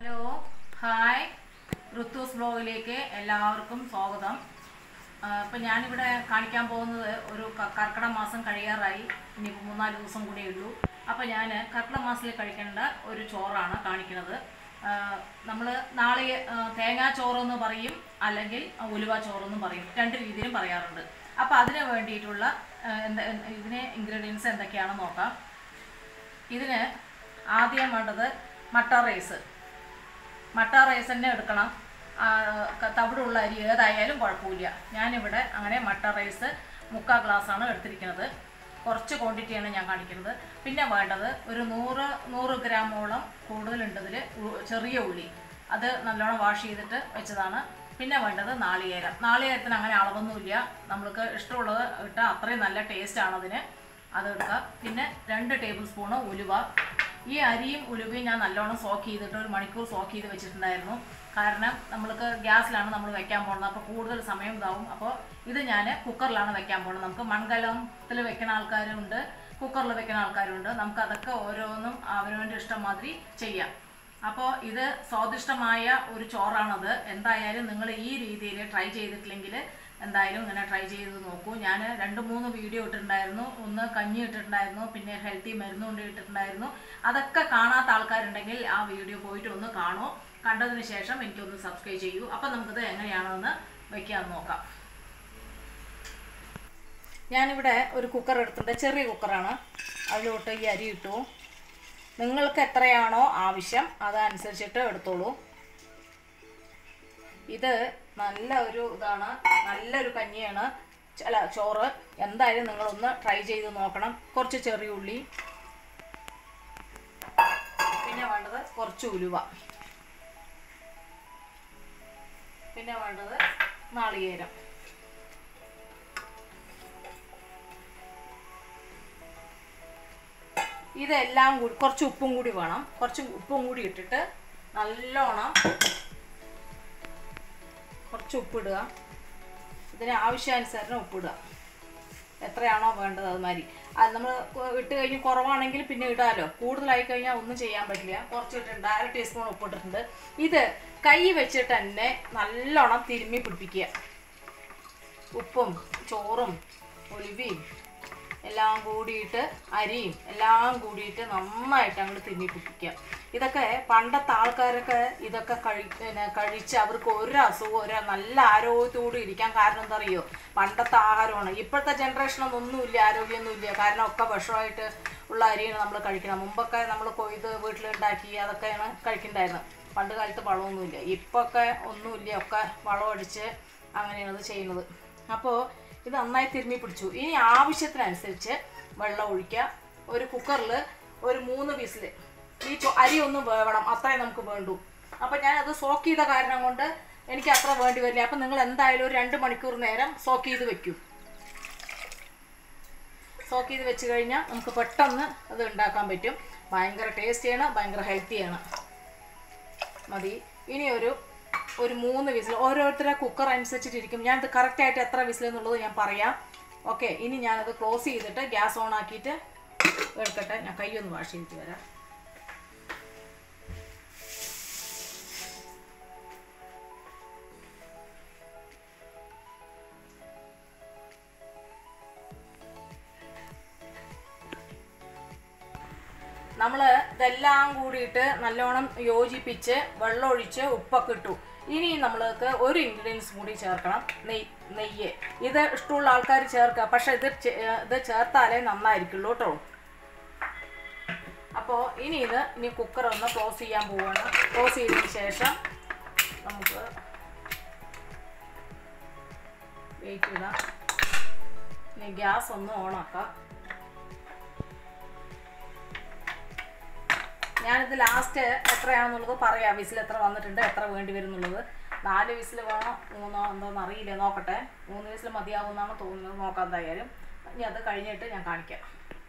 hello hi ഋത്തൂസ് ബ്ലോഗിലേക്ക് എല്ലാവർക്കും സ്വാഗതം ഇപ്പം ഞാനിവിടെ കാണിക്കാൻ പോകുന്നത് ഒരു ക- കർക്കിടക മാസം കഴിയാറായി ഇനിയിപ്പോൾ മൂന്നാല് ദിവസം കൂടിയേ ഉള്ളൂ അപ്പോൾ ഞാൻ കർക്കിടക മാസത്തിൽ കഴിക്കേണ്ട ഒരു ചോറാണ് കാണിക്കുന്നത് നമ്മൾ നാളെ തേങ്ങാ ചോറെന്ന് പറയും അല്ലെങ്കിൽ ഉലുവ ചോറെന്ന് പറയും രണ്ട് രീതിയിലും പറയാറുണ്ട് അപ്പോൾ അതിന് വേണ്ടിയിട്ടുള്ള ആ, എന്താ ഇതിന് ഇൻഗ്രീഡിയൻസ് എന്തൊക്കെയാണെന്ന് നോക്കാം ഇതിന് ആദ്യം വേണ്ടത് മട്ട റൈസ് മട്ട റൈസ് തന്നെ എടുക്കണം ആ, ക- തവിടുള്ള അരി ഏതായാലും കുഴപ്പമില്ല ഞാനിവിടെ അങ്ങനെ മട്ട റൈസ് മുക്കാൽ ഗ്ലാസ്സാണ് എടുത്തിരിക്കുന്നത് കുറച്ച് ക്വാണ്ടിറ്റിയാണ് ഞാൻ കാണിക്കുന്നത് പിന്നെ വേണ്ടത് ഒരു നൂറ് നൂറ് ഗ്രാമോളം കൂടുതലുണ്ട് ഇതിൽ ചെറിയ ഉള്ളി അത് നല്ലോണം വാഷ് ചെയ്തിട്ട് വെച്ചതാണ് പിന്നെ വേണ്ടത് നാളികേരം നാളികേരത്തിന് അങ്ങനെ അളവൊന്നുമില്ല നമ്മൾക്ക് ഇഷ്ടമുള്ളത് ഇട്ടാൽ അത്രയും നല്ല ടേസ്റ്റാണ് അതിന് അത് എടുക്കുക പിന്നെ രണ്ട് ടേബിൾ സ്പൂണ് ഉലുവ ഈ അരിയും ഉലുവയും ഞാൻ നല്ലോണം സോക്ക് ചെയ്തിട്ട് ഒരു മണിക്കൂർ സോക്ക് ചെയ്ത് വെച്ചിട്ടുണ്ടായിരുന്നു കാരണം നമ്മൾക്ക് ഗ്യാസിലാണ് നമ്മൾ വെക്കാൻ പോകുന്നത് അപ്പോൾ കൂടുതൽ സമയം ഇതാവും അപ്പോൾ ഇത് ഞാൻ കുക്കറിലാണ് വെക്കാൻ പോകുന്നത് നമുക്ക് മൺകലത്തിൽ വെക്കുന്ന ആൾക്കാരുണ്ട് കുക്കറിൽ വെക്കുന്ന ആൾക്കാരുണ്ട് നമുക്ക് അതൊക്കെ ഓരോന്നും അവനവൻ്റെ ഇഷ്ടം മാതിരി ചെയ്യാം അപ്പോൾ ഇത് സ്വാദിഷ്ടമായ ഒരു ചോറാണത് എന്തായാലും നിങ്ങൾ ഈ രീതിയിൽ ട്രൈ ചെയ്തിട്ടില്ലെങ്കിൽ എന്തായാലും ഇങ്ങനെ ട്രൈ ചെയ്ത് നോക്കൂ ഞാൻ രണ്ട് മൂന്ന് വീഡിയോ ഇട്ടിട്ടുണ്ടായിരുന്നു ഒന്ന് കഞ്ഞി ഇട്ടിട്ടുണ്ടായിരുന്നു പിന്നെ ഹെൽത്തി മരുന്ന് കൊണ്ട് ഇട്ടിട്ടുണ്ടായിരുന്നു അതൊക്കെ കാണാത്ത ആൾക്കാരുണ്ടെങ്കിൽ ആ വീഡിയോ പോയിട്ട് ഒന്ന് കാണൂ കണ്ടതിന് ശേഷം എനിക്കൊന്ന് സബ്സ്ക്രൈബ് ചെയ്യൂ അപ്പം നമുക്കിത് എങ്ങനെയാണെന്ന് വയ്ക്കാമെന്ന് നോക്കാം ഞാനിവിടെ ഒരു കുക്കർ എടുത്തിട്ടുണ്ട് ചെറിയ കുക്കറാണ് അതിലോട്ട് ഈ അരി ഇട്ടു നിങ്ങൾക്ക് എത്രയാണോ ആവശ്യം അതനുസരിച്ചിട്ട് എടുത്തോളൂ ഇത് നല്ല ഒരു ഇതാണ് നല്ലൊരു കഞ്ഞിയാണ് ച- അല്ല ചോറ് എന്തായാലും നിങ്ങളൊന്ന് ട്രൈ ചെയ്ത് നോക്കണം കുറച്ച് ചെറിയ ഉള്ളി പിന്നെ വേണ്ടത് കുറച്ച് ഉലുവ പിന്നെ വേണ്ടത് നാളികേരം ഇതെല്ലാം കൂടി കുറച്ച് ഉപ്പും കൂടി വേണം കുറച്ച് ഉപ്പും കൂടി ഇട്ടിട്ട് നല്ലോണം കുറച്ച് ഉപ്പിടുക ഇതിന് ആവശ്യാനുസരണം ഉപ്പിടുക എത്രയാണോ വേണ്ടത് അതുമാതിരി അത് നമ്മൾ ഇട്ട് കഴിഞ്ഞ് കുറവാണെങ്കിൽ പിന്നെ ഇടാമല്ലോ കൂടുതലായി കഴിഞ്ഞാൽ ഒന്നും ചെയ്യാൻ പറ്റില്ല കുറച്ച് ഇട്ടിട്ടുണ്ട് അര ടീസ്പൂൺ ഉപ്പിട്ടിട്ടുണ്ട് ഇത് കൈ വെച്ചിട്ട് തന്നെ നല്ലോണം തിരുമ്മി പിടിപ്പിക്കുക ഉപ്പും ചോറും ഒലിവിയും എല്ലാം കൂടിയിട്ട് അരിയും എല്ലാം കൂടിയിട്ട് നന്നായിട്ട് അങ്ങോട്ട് തിന്നി പിടിപ്പിക്കുക ഇതൊക്കെ പണ്ടത്തെ ആൾക്കാരൊക്കെ ഇതൊക്കെ കഴി പിന്നെ കഴിച്ച് അവർക്ക് ഒരു അസുഖവും ഒരു നല്ല ആരോഗ്യത്തോടെ ഇരിക്കാൻ കാരണം എന്താ അറിയോ പണ്ടത്തെ ആഹാരമാണ് ഇപ്പോഴത്തെ ജനറേഷനൊന്നും ഒന്നുമില്ല ആരോഗ്യമൊന്നുമില്ല കാരണം ഒക്കെ വിഷമായിട്ട് ഉള്ള അരിയാണ് നമ്മൾ കഴിക്കണം മുമ്പൊക്കെ നമ്മൾ കൊയ്ത് വീട്ടിലുണ്ടാക്കി അതൊക്കെയാണ് കഴിക്കണ്ടായിരുന്നത് പണ്ട് കാലത്ത് വളമൊന്നുമില്ല ഇപ്പൊക്കെ ഒന്നുമില്ല ഒക്കെ വളമടിച്ച് അങ്ങനെയാണ് ഇത് ചെയ്യുന്നത് അപ്പോൾ ഇത് നന്നായി തിരുമ്മി പിടിച്ചു ഇനി ആവശ്യത്തിനനുസരിച്ച് വെള്ളം ഒഴിക്കുക ഒരു കുക്കറിൽ ഒരു മൂന്ന് വിസിൽ ഈ ചോ അരി ഒന്ന് വേവണം അത്രേ നമുക്ക് വേണ്ടൂ അപ്പം ഞാനത് സോക്ക് ചെയ്ത കാരണം കൊണ്ട് എനിക്ക് അത്ര വേണ്ടി വരില്ല അപ്പം നിങ്ങൾ എന്തായാലും ഒരു രണ്ട് മണിക്കൂർ നേരം സോക്ക് ചെയ്ത് വെക്കൂ സോക്ക് ചെയ്ത് വെച്ച് കഴിഞ്ഞാൽ നമുക്ക് പെട്ടെന്ന് അത് ഉണ്ടാക്കാൻ പറ്റും ഭയങ്കര ടേസ്റ്റിയാണ് ഭയങ്കര ഹെൽത്തിയാണ് മതി ഇനി ഒരു ഒരു മൂന്ന് വിസിൽ ഓരോരുത്തരെ കുക്കർ അനുസരിച്ചിട്ടിരിക്കും ഞാനത് കറക്റ്റായിട്ട് എത്ര വിസിൽ എന്നുള്ളത് ഞാൻ പറയാം ഓക്കെ ഇനി ഞാനത് ക്ലോസ് ചെയ്തിട്ട് ഗ്യാസ് ഓൺ ആക്കിയിട്ട് എടുക്കട്ടെ ഞാൻ കൈ ഒന്ന് വാഷ് ചെയ്തിട്ട് വരാം നമ്മൾ ഇതെല്ലാം കൂടിയിട്ട് നല്ലോണം യോജിപ്പിച്ച് വെള്ളമൊഴിച്ച് ഉപ്പൊക്കെ ഇട്ടു ഇനി നമ്മൾക്ക് ഒരു ഇൻഗ്രീഡിയൻസ് കൂടി ചേർക്കണം നെയ് നെയ്യ് ഇത് ഇഷ്ടമുള്ള ആൾക്കാർ ചേർക്കുക പക്ഷെ ഇത് ചേ- ഇത് ചേർത്താലേ നന്നായിരിക്കുള്ളൂ കേട്ടോ അപ്പോൾ ഇനി ഇത് ഇനി കുക്കർ ഒന്ന് ക്ലോസ് ചെയ്യാൻ പോവുകയാണ് ക്ലോസ് ചെയ്തതിന് ശേഷം നമുക്ക് വെയിറ്റ് ഇടാം ഇനി ഗ്യാസ് ഒന്ന് ഓണാക്കാം ഞാനിത് ലാസ്റ്റ് എത്രയാണെന്നുള്ളത് പറയാം വിസിൽ എത്ര വന്നിട്ടുണ്ട് എത്ര വേണ്ടി വരും എന്നുള്ളത് നാല് വിസിൽ വേണോ മൂന്നോ എന്തോന്ന് അറിയില്ല നോക്കട്ടെ മൂന്ന് വിസിൽ മതിയാവുമെന്നാണ് തോന്നുന്നത് നോക്കാം എന്തായാലും ഇനി അത് കഴിഞ്ഞിട്ട് ഞാൻ കാണിക്കാം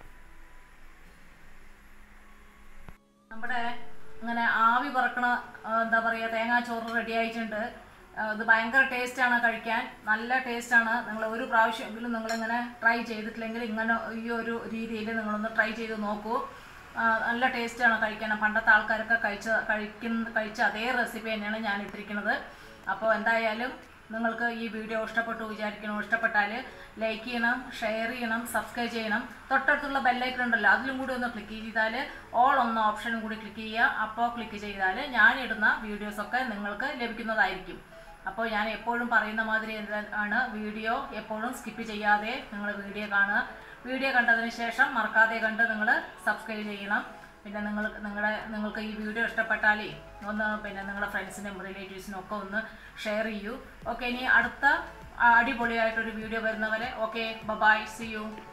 നമ്മുടെ ഇങ്ങനെ ആവി പറക്കണ ആ, എന്താ പറയുക തേങ്ങാച്ചോറ് റെഡി ആയിട്ടുണ്ട് ആ, ഇത് ഭയങ്കര ടേസ്റ്റാണ് കഴിക്കാൻ നല്ല ടേസ്റ്റാണ് നിങ്ങൾ ഒരു പ്രാവശ്യമെങ്കിലും നിങ്ങളിങ്ങനെ ട്രൈ ചെയ്തിട്ടില്ലെങ്കിൽ ഇങ്ങനെ ഈ ഒരു രീതിയിൽ നിങ്ങളൊന്ന് ട്രൈ ചെയ്ത് നോക്കൂ ആ, നല്ല ടേസ്റ്റാണ് കഴിക്കാൻ പണ്ടത്തെ ആൾക്കാരൊക്കെ കഴിച്ച കഴിക്കുന്ന കഴിച്ച അതേ റെസിപ്പി തന്നെയാണ് ഞാൻ ഇട്ടിരിക്കുന്നത് അപ്പോൾ എന്തായാലും നിങ്ങൾക്ക് ഈ വീഡിയോ ഇഷ്ടപ്പെട്ടു വിചാരിക്കണം ഇഷ്ടപ്പെട്ടാൽ ലൈക്ക് ചെയ്യണം ഷെയർ ചെയ്യണം സബ്സ്ക്രൈബ് ചെയ്യണം തൊട്ടടുത്തുള്ള ബെല്ലൈക്കൺ ഉണ്ടല്ലോ അതിലും കൂടി ഒന്ന് ക്ലിക്ക് ചെയ്താൽ ഓൾ എന്ന ഓപ്ഷനും കൂടി ക്ലിക്ക് ചെയ്യുക അപ്പോൾ ക്ലിക്ക് ചെയ്താൽ ഞാനിടുന്ന വീഡിയോസൊക്കെ നിങ്ങൾക്ക് ലഭിക്കുന്നതായിരിക്കും അപ്പോൾ ഞാൻ എപ്പോഴും പറയുന്ന മാതിരി എന്ത- ആണ് വീഡിയോ എപ്പോഴും സ്കിപ്പ് ചെയ്യാതെ നിങ്ങൾ വീഡിയോ കാണുക വീഡിയോ കണ്ടതിന് ശേഷം മറക്കാതെ കണ്ട് നിങ്ങൾ സബ്സ്ക്രൈബ് ചെയ്യണം പിന്നെ നിങ്ങൾ നിങ്ങളുടെ നിങ്ങൾക്ക് ഈ വീഡിയോ ഇഷ്ടപ്പെട്ടാലേ ഒന്ന് പിന്നെ നിങ്ങളുടെ ഫ്രണ്ട്സിനും റിലേറ്റീവ്സിനും ഒക്കെ ഒന്ന് ഷെയർ ചെയ്യൂ ഓക്കെ ഇനി അടുത്ത ആ, അടിപൊളിയായിട്ടൊരു വീഡിയോ വരുന്നവരെ ഓക്കെ ബബായ് സി യു